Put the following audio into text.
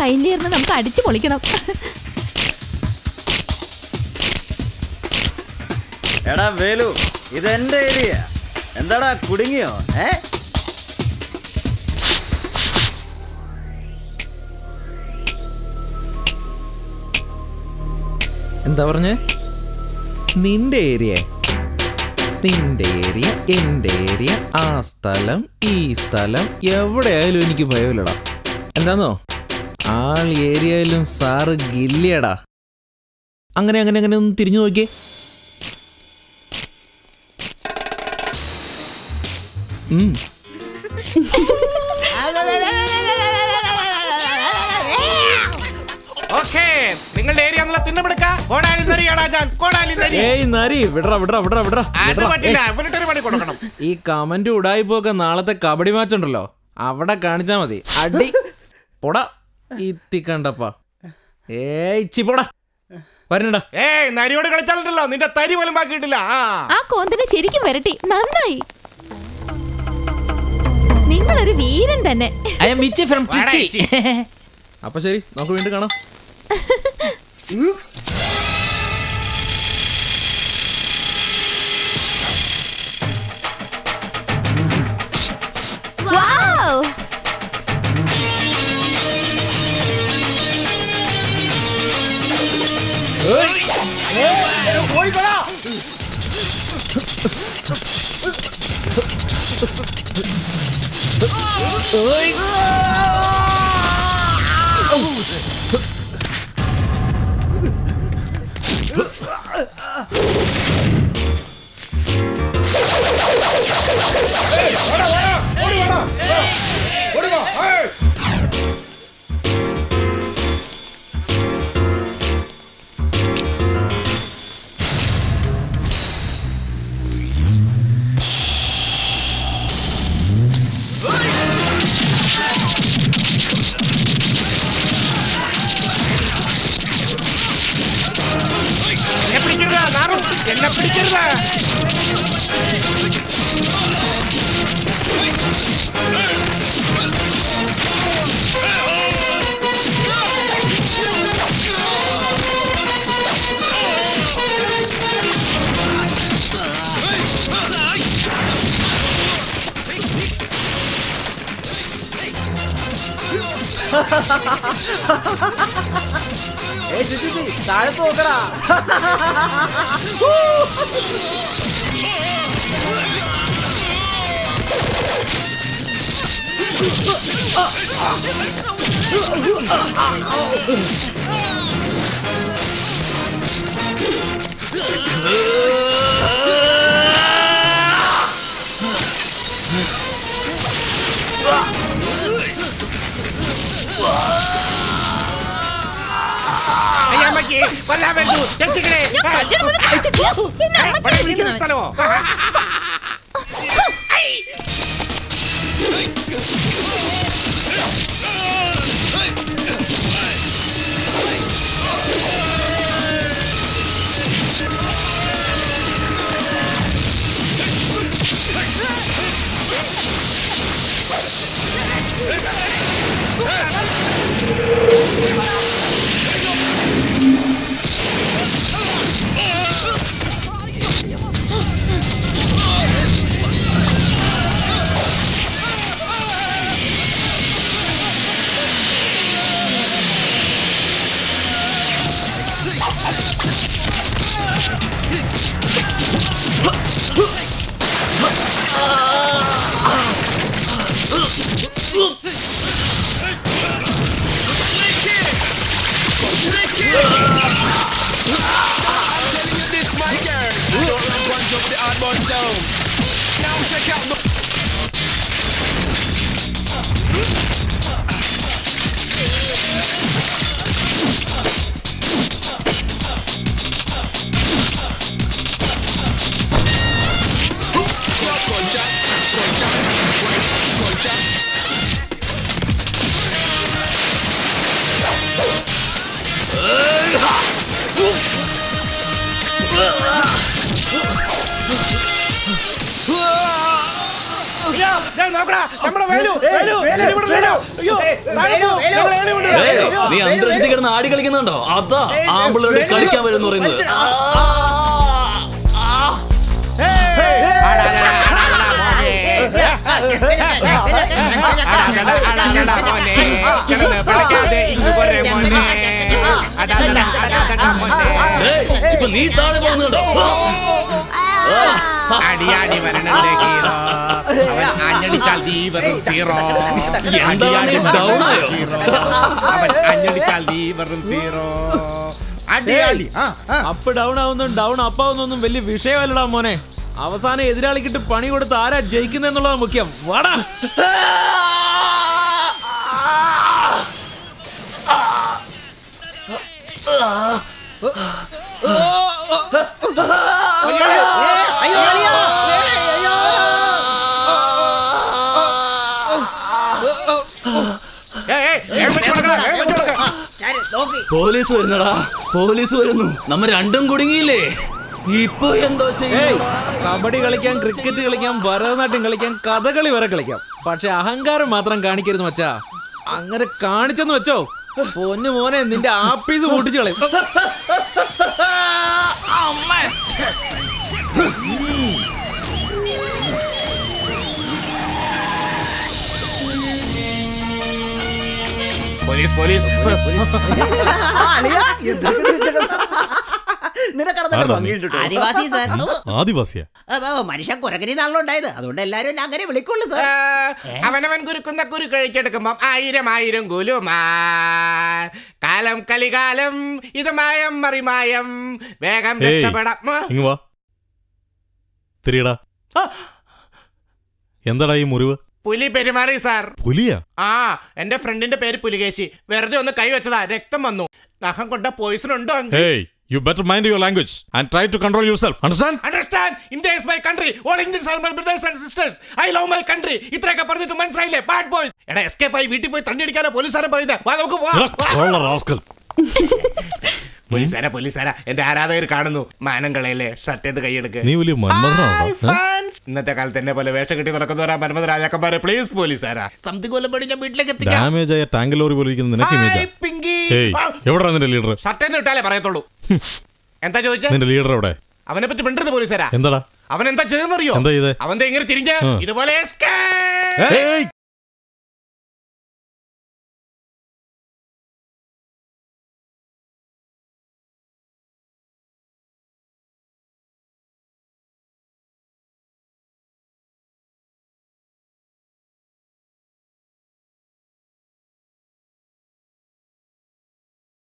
Final ഇയറിന് നമുക്ക് അടിച്ചു പൊളിക്കണം എടാ വേലു ഇതെന്റെ ഏരിയ എന്താടാ കുടുങ്ങിയോ ഏ എന്താ പറഞ്ഞേ നിന്റെ ഏരിയ നിന്റെ ഏരിയ എന്റെ ഏരിയ ആ സ്ഥലം ഈ സ്ഥലം എവിടെയായാലും എനിക്ക് ഭയമില്ലടാ എന്താന്നോ ആൾ ഏരിയയിലും സാറ് ഗില്ലിയടാ അങ്ങനെ അങ്ങനെ അങ്ങനെ ഒന്ന് തിരിഞ്ഞു നോക്കിയേ ഉം ഓക്കേ നിങ്ങളുടെ ഏരിയ എന്നുള്ള തിണ്ണമെടുക്ക കോടാലി നരിയാടാ ഞാൻ കോടാലി നരി ഏയ് നരി വിടറ വിടറ വിടറ വിടറ അത് വിടറ. പറ്റില്ല ഏയ്, ഇവനിട്ടൊരു പണി കൊടുക്കണം ഈ കമന്റ് ഉടായിപ്പോക്കെ നാളത്തെ കബഡി മാച്ച് ഉണ്ടല്ലോ അവിടെ കാണിച്ചാ മതി അടി പൊടാ ഇത്തിക്കണ്ടപ്പാ ഏയ് ചി പൊടാ വരണടാ ഏയ് നരിയോട് കളിച്ചാലുണ്ടല്ലോ നിന്റെ തരി പോലും ബാക്കിയിട്ടില്ല ആ ആ കോന്തിനെ ശരിക്കും വരട്ടി നന്നായി നിങ്ങളൊരു വീരൻ തന്നെ ഐ എം വിച്ചി ഫ്രം വാടാ, ട്രിച്ചി ഇച്ചി. അപ്പൊ ശരി നമുക്ക് വീണ്ടും കാണാം വൗ! എന്നെ പിടിക്കരുത് നാറു എന്നെ പിടിക്കരുത് താഴെ പോക്കടാ അയ്യ, അമ്മയ്ക്ക് കൊല്ലാൻ വേണ്ടു രക്ഷിക്കണേ ഞാൻ കല്യാണം പോലും കഴിച്ചിട്ടില്ല. എന്നെ ഏ, അമ്മച്ചിയെ ഇവിടെ ഇരിക്കുന്ന വിളിക്കുന്നവൻ. സ്ഥലമോ അയ്യോ, ദേ നോക്കടാ നമ്മുടെ വേലു വേലു വേലു ഇവിടെ ഇല്ലല്ലോ. അയ്യോ താഴെ പോ. ഞങ്ങളെ ഏണി കൊണ്ട് ഏയ്, അയ്യോ. നീ അന്തരീക്ഷത്തിൽ കിടന്ന് ആടി കളിക്കുന്നുണ്ടോ അതാ ആമ്പിള്ളേരോട് കളിക്കാൻ വരുമെന്ന് പറയുന്നത് ആ, ആ, ആ. ആടാ, ആടാ, ആടാ, മോനെ. ആടാ, ആടാ, ആടാ, മോനെ. കിടന്ന് പിടയ്ക്കാതെ ഇങ്ങ് പോരെ മോനെ. ആടാ, ആടാ, ആടാ, ആടാ, മോനെ. ഏയ്, ഇപ്പൊ നീ താഴെ പോകുന്നുണ്ടോ അടിയാടി വരണല്ലേ ഹീറോ അവൻ അഞ്ഞടിച്ചാൽ നീ വെറും സീറോ എന്താണ് നീ down ആയോ? അവൻ അഞ്ഞടിച്ചാൽ നീ വെറും സീറോ അടിയാടി ആ ആ അപ്പ് ഡൗൺ ആവുന്നതും ഡൗൺ അപ്പ് ആവുന്നൊന്നും വലിയ വിഷയമല്ലടാ മോനെ അവസാനം എതിരാളിക്കിട്ട് പണി കൊടുത്ത് ആരാ ജയിക്കുന്നെന്നുള്ളതാണ് മുഖ്യം വാടാ ഏയ്, ഏയ്, വേഗം വെച്ച് കൊടുക്കണം, വേഗം വെച്ച് കൊടുക്കണം. പോലീസ് വരുന്നടാ പോലീസ് വരുന്നു നമ്മ രണ്ടും കുടുങ്ങിയില്ലേ ഇപ്പൊ എന്തോ ഏയ് ചെയ്യും കബഡി കളിക്കാം ക്രിക്കറ്റ് കളിക്കാം ഭരതനാട്യം കളിക്കാം കഥകളി വരെ കളിക്കാം പക്ഷെ അഹങ്കാരം മാത്രം കാണിക്കരുത് മച്ചാ അങ്ങനെ കാണിച്ചെന്ന് വെച്ചോ പൊന്നു മോനെ നിന്റെ ആപ്പീസ് പൂട്ടിച്ചു കളയും പോലീസ് പോലീസ് നിനക്കടന്നൊക്കെ ഭംഗിയിട്ടോ ആദിവാസി സാർ ആദിവാസിയാ മനുഷ്യൻ കുരകരിനാണല്ലോ ഉണ്ടായത് അതുകൊണ്ട് എല്ലാരും എന്നെ അങ്ങനെ വിളിക്കുള്ളൂ സാർ അവനവൻ കുരുക്കുന്ന കുരു കഴിച്ചെടുക്കുമ്പം ആയിരം ആയിരം കുലുമാ കാലം കലികാലം ഇത് മായം മറിമായം വേഗം ഏയ്. രക്ഷപ്പെടാം ആ, ഇങ്ങ് വാ തിരിയടാ എന്താടാ ഈ മുറിവ് പുലി പെരുമാറി സാർ പുലിയാ ആ എന്റെ ഫ്രണ്ടിന്റെ പേര് പുലികേശി വെറുതെ ഒന്ന് കൈ വെച്ചതാ രക്തം വന്നു നഖം കൊണ്ട പോയിസൺ ഉണ്ടോ hey you better mind your language and try to control your self understand understand India is my country all Indians are my brothers and sisters I love my country ഇത്രയൊക്കെ പറഞ്ഞിട്ട് മനസ്സിലായില്ലേ ബാഡ് ബോയ്സ് എടാ escape ആയി വീട്ടിൽ പോയി തണ്ണി അടിക്കാനോ പോലീസുകാരൻ പറയുന്നത് വാ നമുക്ക് പോവാം പോലീസുകാരാ പോലീസുകാരാ എന്റെ ആരാധകർ കാണുന്നു മാനം കളയല്ലേ ഷർട്ട് ചെയ്ത് കൈയെടുക്ക് നീ വലിയ മന്മഥനാണോ Hi, fans. ഇന്നത്തെ കാലത്ത് എന്നെ പോലെ വേഷം കെട്ടി നടക്കുന്നവരാ പരമത രാജാക്കന്മാരെ പ്ലീസ് പോലീസുകാരാ സംതിങ് കൊല്ലം പടി ഞാൻ വീട്ടിലേക്ക് എത്തിക്കാം ഡാമേജ് ആയ ടാങ്ക് ലോറി പോലെ ഇരിക്കുന്ന നിനക്ക് ഹായ് ഇമേജാ പിങ്കി ഹേയ് എവിടാ നിന്റെ ലീഡർ ഷർട്ട് എന്ന് ഇട്ടാലേ പറയത്തുള്ളൂ എന്താ ചോദിച്ചേ നിന്റെ ലീഡർ എവിടെ അവനെ പറ്റി മിണ്ടരുത് പോലീസുകാരാ എന്താടാ അവൻ എന്താ ചെയ്തെന്നറിയോ എന്താ ചെയ്തേ? അവന്റെ ഇങ്ങനെ തിരിഞ്ഞ് ആ. ഇതുപോലെ escape. ഏയ്